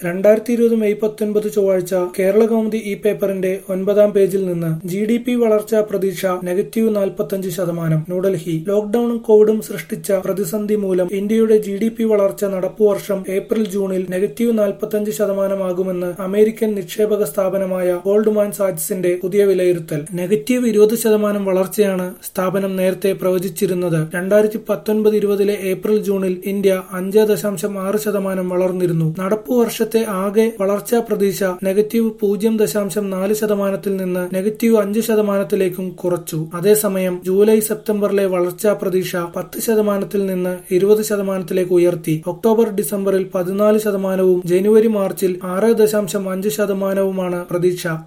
രണ്ടായിരത്തി ഇരുപത് മെയ് പത്തൊൻപത് ചൊവ്വാഴ്ച കേരളകൗമുദി ഈ പേപ്പറിന്റെ ഒൻപതാം പേജിൽ നിന്ന് ജി ഡി പി വളർച്ചാ പ്രതീക്ഷ നെഗറ്റീവ് നാൽപ്പത്തഞ്ച് ശതമാനം ന്യൂഡൽഹി ലോക്ഡൌണും കോവിഡും സൃഷ്ടിച്ച പ്രതിസന്ധി മൂലം ഇന്ത്യയുടെ ജി ഡി പി വളർച്ച നടപ്പുവർഷം ഏപ്രിൽ ജൂണിൽ നെഗറ്റീവ് നാൽപ്പത്തഞ്ച് ശതമാനമാകുമെന്ന് അമേരിക്കൻ നിക്ഷേപക സ്ഥാപനമായ ഗോൾഡ്മാൻ സാറ്റ്സിന്റെ പുതിയ വിലയിരുത്തൽ നെഗറ്റീവ് ഇരുപത് ശതമാനം വളർച്ചയാണ് സ്ഥാപനം നേരത്തെ പ്രവചിച്ചിരുന്നത് രണ്ടായിരത്തി പത്തൊൻപത് ഇരുപതിലെ ഏപ്രിൽ ജൂണിൽ ഇന്ത്യ അഞ്ച് ദശാംശം ആറ് ശതമാനം വളർന്നിരുന്നു നടപ്പു വർഷത്തെ ആകെ വളർച്ചാ പ്രതീക്ഷ നെഗറ്റീവ് പൂജ്യം ദശാംശം നാല് ശതമാനത്തിൽ നിന്ന് നെഗറ്റീവ് അഞ്ച് ശതമാനത്തിലേക്കും കുറച്ചു അതേസമയം ജൂലൈ സെപ്റ്റംബറിലെ വളർച്ചാ പ്രതീക്ഷ പത്ത് ശതമാനത്തിൽ നിന്ന് ഇരുപത് ശതമാനത്തിലേക്ക് ഉയർത്തി ഒക്ടോബർ ഡിസംബറിൽ പതിനാല് ശതമാനവും ജനുവരി മാർച്ചിൽ ആറ് ദശാംശം അഞ്ച് ശതമാനവുമാണ് പ്രതീക്ഷ